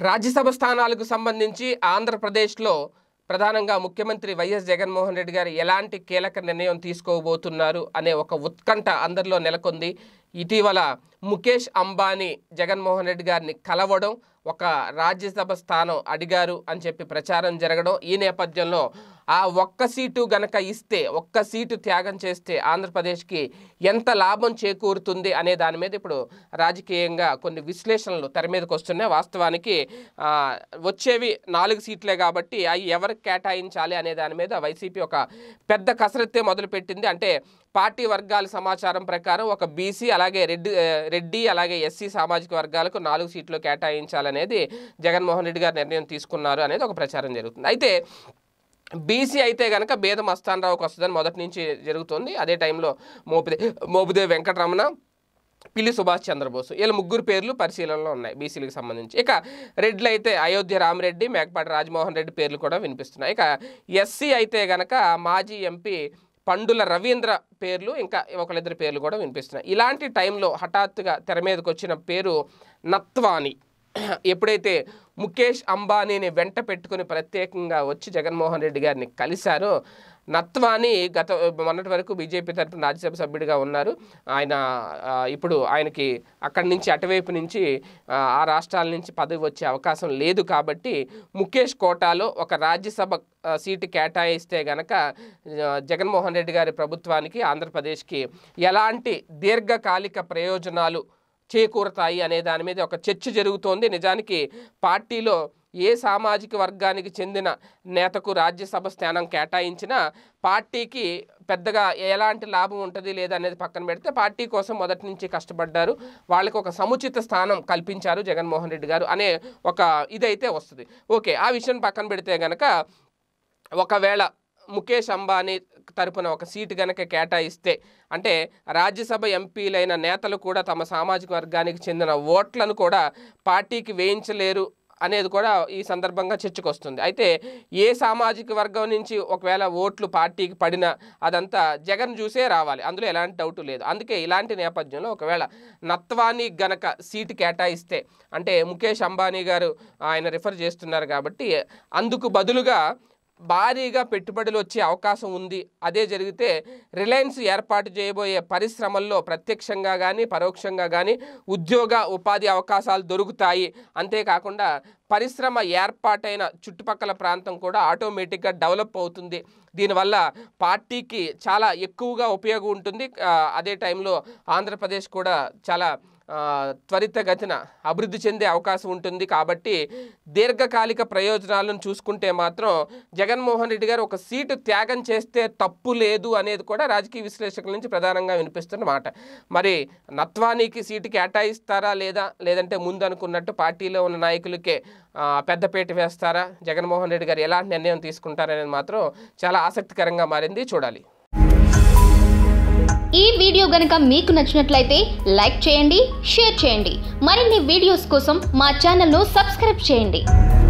రాజ్యసభ స్థానాలకు సంబంధించి ఆంధ్రప్రదేశ్లో ప్రధానంగా ముఖ్యమంత్రి వైఎస్ జగన్మోహన్ రెడ్డి గారు ఎలాంటి కీలక నిర్ణయం తీసుకోబోతున్నారు అనే ఒక ఉత్కంఠ అందరిలో నెలకొంది ఇటీవల ముఖేష్ అంబానీ జగన్మోహన్ రెడ్డి గారిని కలవడం ఒక రాజ్యసభ స్థానం అడిగారు అని చెప్పి ప్రచారం జరగడం ఈ నేపథ్యంలో ఆ ఒక్క సీటు గనక ఇస్తే ఒక్క సీటు త్యాగం చేస్తే ఆంధ్రప్రదేశ్కి ఎంత లాభం చేకూరుతుంది అనే దాని మీద ఇప్పుడు రాజకీయంగా కొన్ని విశ్లేషణలు తెర మీదకి వస్తున్నాయి వాస్తవానికి ఆ, వచ్చేవి నాలుగు సీట్లే కాబట్టి అవి ఎవరికి కేటాయించాలి అనే దాని మీద వైసీపీ ఒక పెద్ద కసరత్తే మొదలుపెట్టింది అంటే పార్టీ వర్గాల సమాచారం ప్రకారం ఒక బీసీ అలాగే రెడ్డి ఆ, రెడ్డి అలాగే ఎస్సీ సామాజిక వర్గాలకు నాలుగు సీట్లు కేటాయించాలనేది జగన్మోహన్ రెడ్డి గారు నిర్ణయం తీసుకున్నారు అనేది ఒక ప్రచారం జరుగుతుంది అయితే బీసీ అయితే కనుక బేదం అస్థానరావుకి వస్తుందని మొదటి నుంచి జరుగుతుంది అదే టైంలో మోపిదే మోపిదే వెంకటరమణ పిల్లి సుభాష్ చంద్రబోస్ వీళ్ళ ముగ్గురు పేర్లు పరిశీలనలో ఉన్నాయి బీసీలకు సంబంధించి ఇక రెడ్లు అయితే అయోధ్య రామరెడ్డి మేకపాటి రాజమోహన్ రెడ్డి పేర్లు కూడా వినిపిస్తున్నాయి ఇక ఎస్సీ అయితే గనక మాజీ ఎంపీ పండుల రవీంద్ర పేర్లు ఇంకా ఒకళ్ళిద్దరు పేర్లు కూడా వినిపిస్తున్నాయి ఇలాంటి టైంలో హఠాత్తుగా తెర మీదకి వచ్చిన పేరు నత్వాని ఎప్పుడైతే ముఖేష్ అంబానీని వెంట పెట్టుకుని ప్రత్యేకంగా వచ్చి జగన్మోహన్ రెడ్డి గారిని కలిశారో నత్వాని గత మొన్నటి వరకు బీజేపీ తరఫున రాజ్యసభ సభ్యుడిగా ఉన్నారు ఆయన ఆ, ఇప్పుడు ఆయనకి అక్కడి నుంచి అటువైపు నుంచి ఆ, ఆ రాష్ట్రాల నుంచి పదవి వచ్చే అవకాశం లేదు కాబట్టి ముఖేష్ కోటాలో ఒక రాజ్యసభ ఆ, సీటు కేటాయిస్తే గనక ఆ, జగన్మోహన్ రెడ్డి గారి ప్రభుత్వానికి ఆంధ్రప్రదేశ్కి ఎలాంటి దీర్ఘకాలిక ప్రయోజనాలు చేకూరతాయి అనే దాని మీద ఒక చర్చ జరుగుతోంది నిజానికి పార్టీలో ఏ సామాజిక వర్గానికి చెందిన నేతకు రాజ్యసభ స్థానం కేటాయించినా పార్టీకి పెద్దగా ఎలాంటి లాభం ఉంటుంది లేదా అనేది పక్కన పెడితే పార్టీ కోసం మొదటి నుంచి కష్టపడ్డారు వాళ్ళకి ఒక సముచిత స్థానం కల్పించారు జగన్మోహన్ రెడ్డి గారు అనే ఒక ఇదైతే వస్తుంది ఓకే ఆ విషయం పక్కన పెడితే గనక ఒకవేళ ముఖేష్ అంబానీ తరపున ఒక సీటు గనక కేటాయిస్తే అంటే రాజ్యసభ ఎంపీలైన నేతలు కూడా తమ సామాజిక వర్గానికి చెందిన ఓట్లను కూడా పార్టీకి వేయించలేరు అనేది కూడా ఈ సందర్భంగా చర్చకొస్తుంది అయితే ఏ సామాజిక వర్గం నుంచి ఒకవేళ ఓట్లు పార్టీకి పడినా అదంతా జగన్ చూసే రావాలి అందులో ఎలాంటి డౌట్ లేదు అందుకే ఇలాంటి నేపథ్యంలో ఒకవేళ నత్వాని గనక సీటు కేటాయిస్తే అంటే ముఖేష్ అంబానీ గారు ఆయన రిఫర్ చేస్తున్నారు కాబట్టి అందుకు బదులుగా భారీగా పెట్టుబడులు వచ్చే అవకాశం ఉంది అదే జరిగితే రిలయన్స్ ఏర్పాటు చేయబోయే పరిశ్రమల్లో ప్రత్యక్షంగా కానీ పరోక్షంగా కానీ ఉద్యోగ ఉపాధి అవకాశాలు దొరుకుతాయి అంతేకాకుండా పరిశ్రమ ఏర్పాటైన చుట్టుపక్కల ప్రాంతం కూడా ఆటోమేటిక్గా డెవలప్ అవుతుంది దీనివల్ల పార్టీకి చాలా ఎక్కువగా ఉపయోగం ఉంటుంది ఆ, అదే టైంలో ఆంధ్రప్రదేశ్ కూడా చాలా ఆ, త్వరితగతిన అభివృద్ధి చెందే అవకాశం ఉంటుంది కాబట్టి దీర్ఘకాలిక ప్రయోజనాలను చూసుకుంటే మాత్రం జగన్మోహన్ రెడ్డి గారు ఒక సీటు త్యాగం చేస్తే తప్పు లేదు అనేది కూడా రాజకీయ విశ్లేషకుల నుంచి ప్రధానంగా వినిపిస్తున్న మాట మరి నత్వానికి సీటు కేటాయిస్తారా లేదా లేదంటే ముందు అనుకున్నట్టు పార్టీలో ఉన్న నాయకులకే ఆ, పెద్దపేట వేస్తారా జగన్మోహన్ రెడ్డి గారు ఎలాంటి నిర్ణయం తీసుకుంటారనేది మాత్రం చాలా ఆసక్తికరంగా మారింది చూడాలి ఈ వీడియో గనక మీకు నచ్చినట్లయితే లైక్ చేయండి షేర్ చేయండి మరిన్ని వీడియోస్ కోసం మా ఛానల్ను సబ్స్క్రైబ్ చేయండి